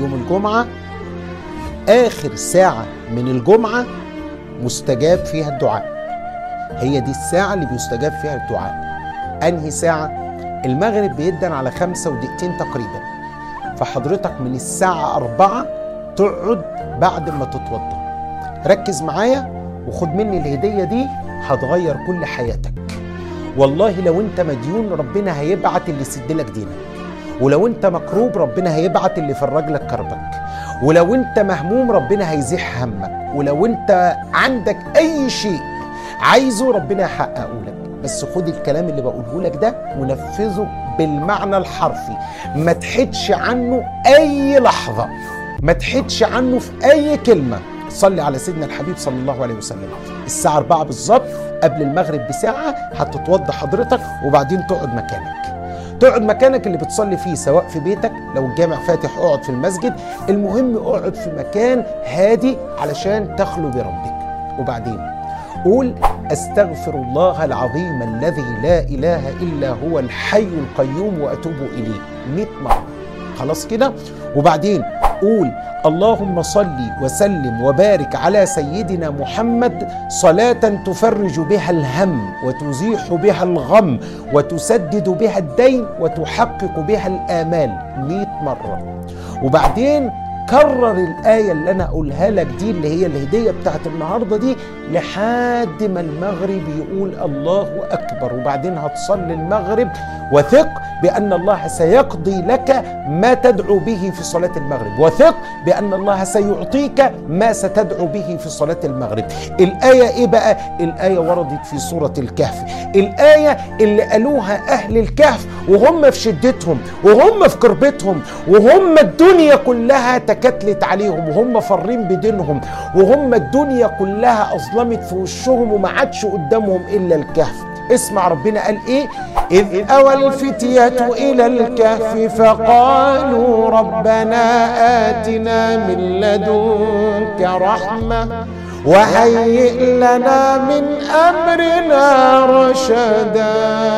يوم الجمعة آخر ساعة من الجمعة مستجاب فيها الدعاء هي دي الساعة اللي بيستجاب فيها الدعاء أنهي ساعة؟ المغرب بيدن على خمسة ودقيقتين تقريبا فحضرتك من الساعة أربعة تقعد بعد ما تتوضى ركز معايا وخد مني الهدية دي هتغير كل حياتك والله لو انت مديون ربنا هيبعت اللي يسد لك دينك ولو انت مكروب ربنا هيبعت اللي يفرج لك كربك ولو انت مهموم ربنا هيزيح همك ولو انت عندك اي شيء عايزه ربنا يحققه لك بس خد الكلام اللي بقوله لك ده ونفذه بالمعنى الحرفي ما تحدش عنه اي لحظه ما تحدش عنه في اي كلمه صلي على سيدنا الحبيب صلى الله عليه وسلم الساعه 4 بالظبط قبل المغرب بساعه هتتوضى حضرتك وبعدين تقعد مكانك تقعد مكانك اللي بتصلي فيه سواء في بيتك لو الجامع فاتح اقعد في المسجد المهم اقعد في مكان هادي علشان تخلو بربك وبعدين قول استغفر الله العظيم الذي لا اله الا هو الحي القيوم واتوب اليه 100 مره خلاص كده وبعدين قول اللهم صل وسلم وبارك على سيدنا محمد صلاة تفرج بها الهم وتزيح بها الغم وتسدد بها الدين وتحقق بها الآمال مئة مرة وبعدين كرر الآية اللي أنا أقولها لك دي اللي هي الهدية بتاعت النهاردة دي لحد ما المغرب يقول الله أكبر وبعدين هتصلي المغرب وثق بأن الله سيقضي لك ما تدعو به في صلاة المغرب وثق بأن الله سيعطيك ما ستدعو به في صلاة المغرب الآية إيه بقى؟ الآية وردت في سورة الكهف الآية اللي قالوها أهل الكهف وهم في شدتهم وهم في كربتهم وهم الدنيا كلها تكتلت عليهم وهم فارين بدينهم وهم الدنيا كلها أظلمت في وشهم وما عادش قدامهم إلا الكهف اسمع ربنا قال ايه اذ اوى الفتية الى الكهف فقالوا ربنا اتنا من لدنك رحمة وهيئ لنا من امرنا رشدا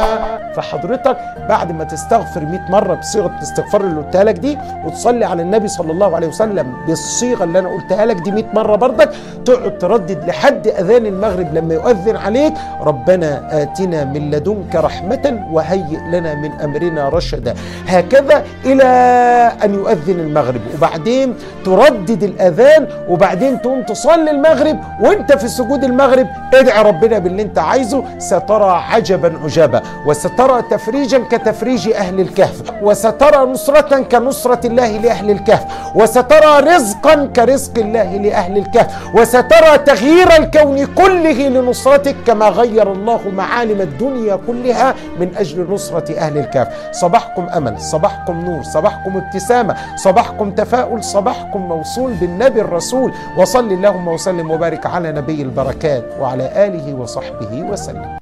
فحضرتك بعد ما تستغفر 100 مره بصيغه الاستغفار اللي قلتها لك دي وتصلي على النبي صلى الله عليه وسلم بالصيغه اللي انا قلتها لك دي 100 مره برضك تقعد تردد لحد اذان المغرب لما يؤذن عليك ربنا اتنا من لدنك رحمه وهيئ لنا من امرنا رشدا هكذا الى ان يؤذن المغرب وبعدين تردد الاذان وبعدين تقوم تصلي المغرب وانت في سجود المغرب ادعي ربنا باللي انت عايزه سترى عجبا عجابا وسترى تفريجا كتفريج اهل الكهف وسترى نصرة كنصرة الله لاهل الكهف وسترى رزقا كرزق الله لاهل الكهف وسترى تغيير الكون كله لنصرتك كما غير الله معالم الدنيا كلها من اجل نصرة اهل الكهف صباحكم امل صباحكم نور صباحكم ابتسامة صباحكم تفاؤل صباحكم موصول بالنبي الرسول وصل اللهم وسلم وبارك على نبي البركات وعلى اله وصحبه وسلم